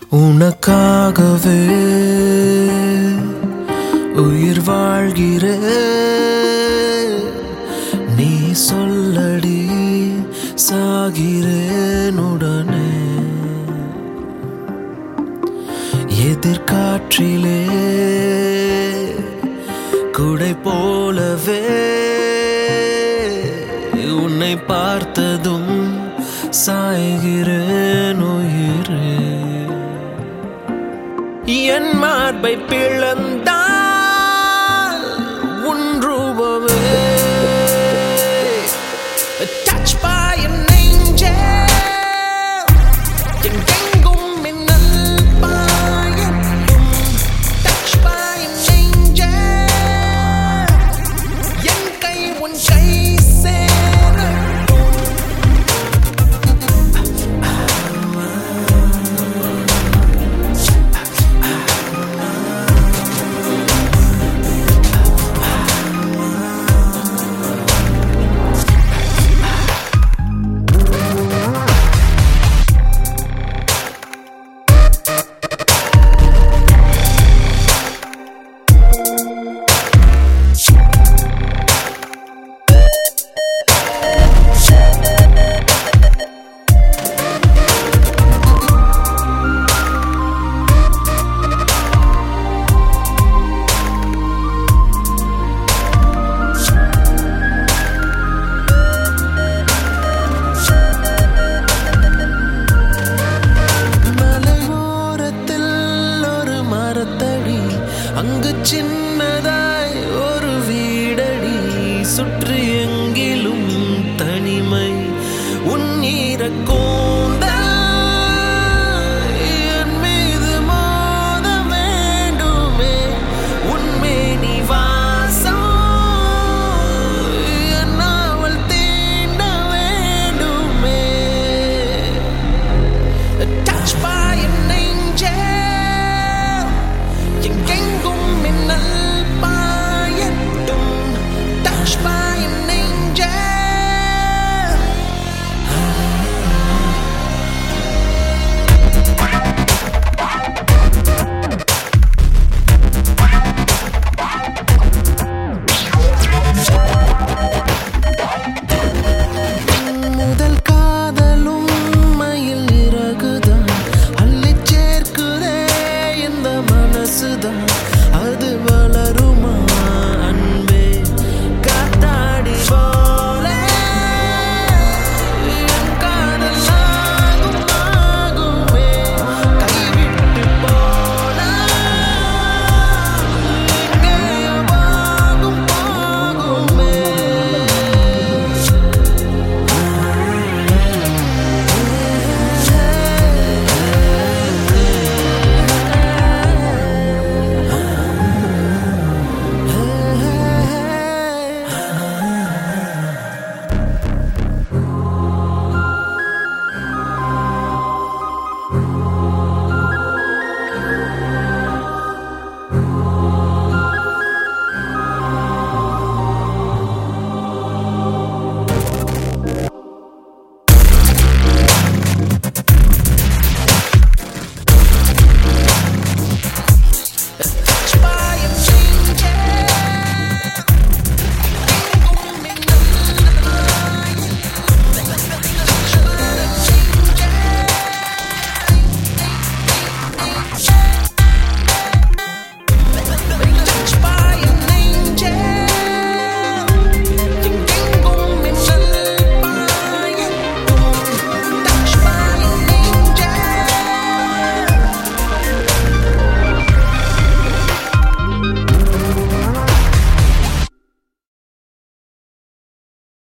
உனக்காகவே உயிர் வாழ்கிறே நீ சொல்லடி சாகிறேன் உடனே எதிர்காற்றிலே குடை போலவே உன்னை பார்த்ததும் சாய்கிறேன் உயிரே என் மார்பை பிளந்தால் உன் ரூபமே Touch by an angel எங்கெங்கும் மின்னல் பாயட்டும் Touch by an angel என் கை உன் கை சேரட்டும் மலையோரத்தில் ஒரு மரத்தடி அங்கு சின்னதாய் ஒரு வீடடி சுற்றி எங்கிலும் தனிமை உன் ஈரக்கூந்தல் என் மீது மோத வேண்டுமே உன்மேனி வாசம் என் நாவல் தீண்ட வேண்டுமே touched by an angel எங்கெங்கும்